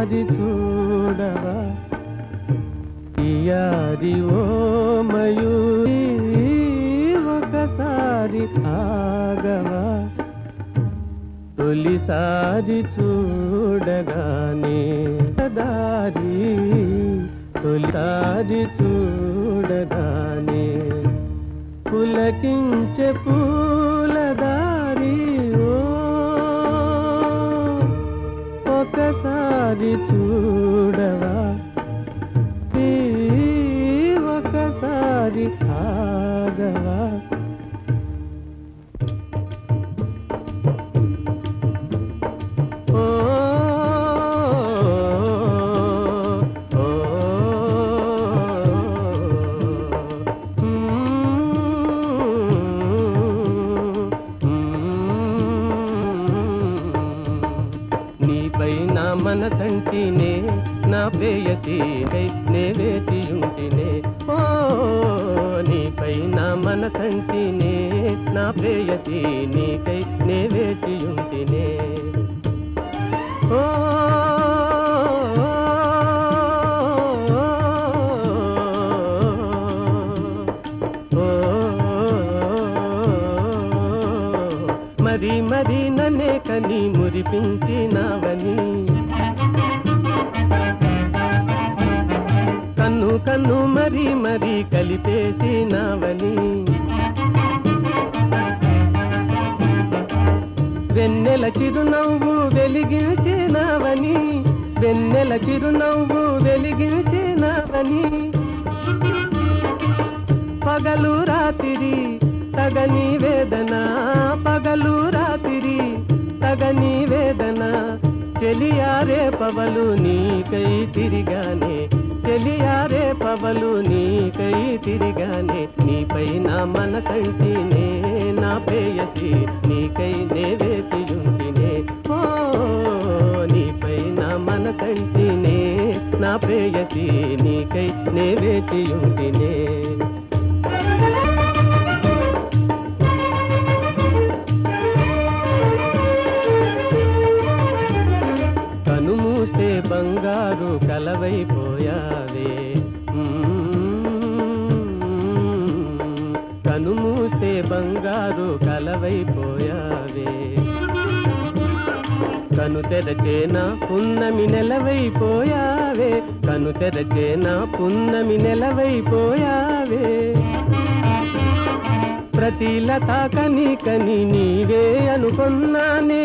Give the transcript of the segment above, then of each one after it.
ఒకసారి చూడవా యారి ఓ మయూరి ఒకసారి ఆగవా తొలిసారి చూడగానే దారి తొలిసారి చూడగానే పులకించే పూలదారి ఓ ఒకసారి చూడవా ఈ ఒకసారి ఆగవా ఓ ఓ నీపై నా మనసంటినే నా ప్రేయసి నే వేచియుంటినే ఓ నీపై నా మనసంటినే నా ప్రేయసి నీకై నే వేచియుంటినే ఓ మరి మరి నన్నే కని మురిపించినావని కన్ను కన్ను మరి మరి కలిపేసినావని వెన్నెల చిరునవ్వు వెలిగించినావని వెన్నెల చిరునవ్వు వెలిగించినావని పగలు రాత్రి తగని వేదన పగలు రాత్రి తగని వేదన చెలియారే పవలు నీకై తిరిగానే చెలియారే పవలు నీకై తిరిగానే నీపై నా మనసంటినే నా ప్రేయసి నీకై నే వేచియుంటినే ఓ నీపై నా మనసంటినే నా ప్రేయసి నీకై నే వేచియుంటినే కను మూస్తే బంగారు కలవైపోయావే మ్మ్. కను మూస్తే బంగారు కలవైపోయావే కను తెరచేనా పున్నమి నెలవైపోయావే కను తెరచేనా పున్నమి నెలవైపోయావే ప్రతి లతా కని కని నీవే అనుకున్నానే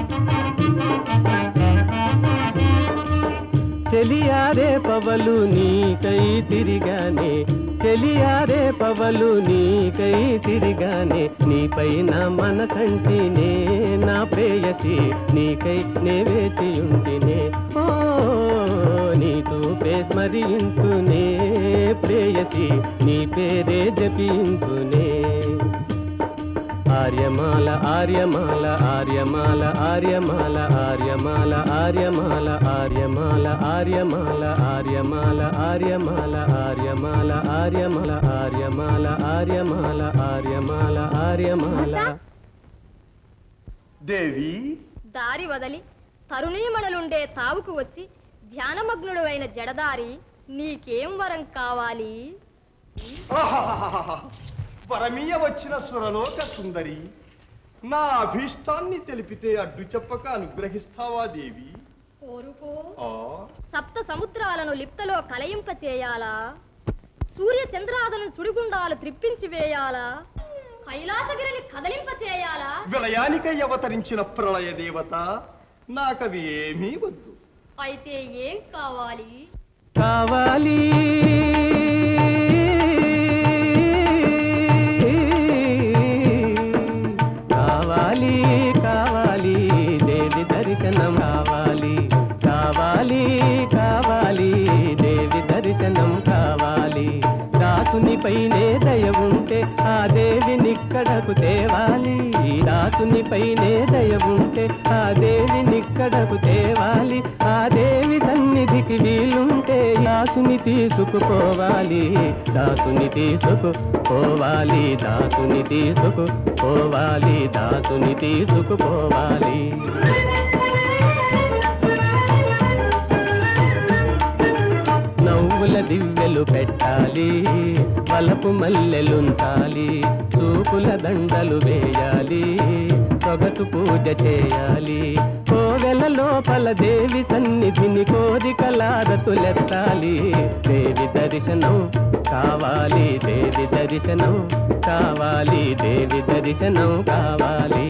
చెలియారే పవలు నీకై తిరిగానే చెలియారే పవలు నీకై తిరిగానే నీపై నా మనసంటినే నా ప్రేయసి నీకై నే వేచియుంటినే ఓ నీతో స్మరింతునే ప్రేయసి నీ పేరే జపింతునే ఆర్యమాల ఆర్యమాల ఆర్యమాల ఆర్యమాల ఆర్యమాల ఆర్యమాల ఆర్యమాల ఆర్యమాల ఆర్యమాల ఆర్యమాల ఆర్యమాల ఆర్యమాల ఆర్యమాల ఆర్యమాల ఆర్యమాల ఆర్యమాల దేవి దారి వదలి తరుణీమణలుండే తావుకు వచ్చి ధ్యానమగ్నుడు అయిన జడదారి నీకేం వరం కావాలి ఆహాహాహాహా. వరమీయ వచ్చిన సురలోక సుందరి నా అభీష్టాన్ని తెలిపితే అడ్డు చెప్పక అనుగ్రహిస్తావా దేవి కోరుకో ఆ సప్త సముద్రాలను లిప్తలో కలయింప చేయాలా సూర్య చంద్రాదులను సుడిగుండాలు త్రిప్పించి వేయాలా కైలాసగిరిని కదలింప చేయాలా విలయానికై అవతరించిన ప్రళయ దేవత నాకవి ఏమీ వద్దు అయితే ఏం కావాలి కావాలి కావాలి కావాలి దేవి దర్శనం కావాలి కావాలి కావాలి దేవి దర్శనం కావాలి దాసునిపైనే దయ ఉంటే ఆ దేవినిక్కడకు తేవాలి దాసునిపైనే దయ ఉంటే ఆ దేవినిక్కడకు తేవాలి ఆ దేవి సన్నిధికి వీలుంటే దాసుని తీసుకుపోవాలి దాసుని తీసుకుపోవాలి దాసుని తీసుకుపోవాలి దాసుని తీసుకుపోవాలి పువ్వుల దివ్యలు పెట్టాలి వలపు మల్లెలుంచాలి చూపుల దండలు వేయాలి సొగసు పూజ చేయాలి కోవెల లోపల దేవి సన్నిధిని కోరికలారతులెత్తాలి దేవి దర్శనం కావాలి దేవి దర్శనం కావాలి దేవి దర్శనం కావాలి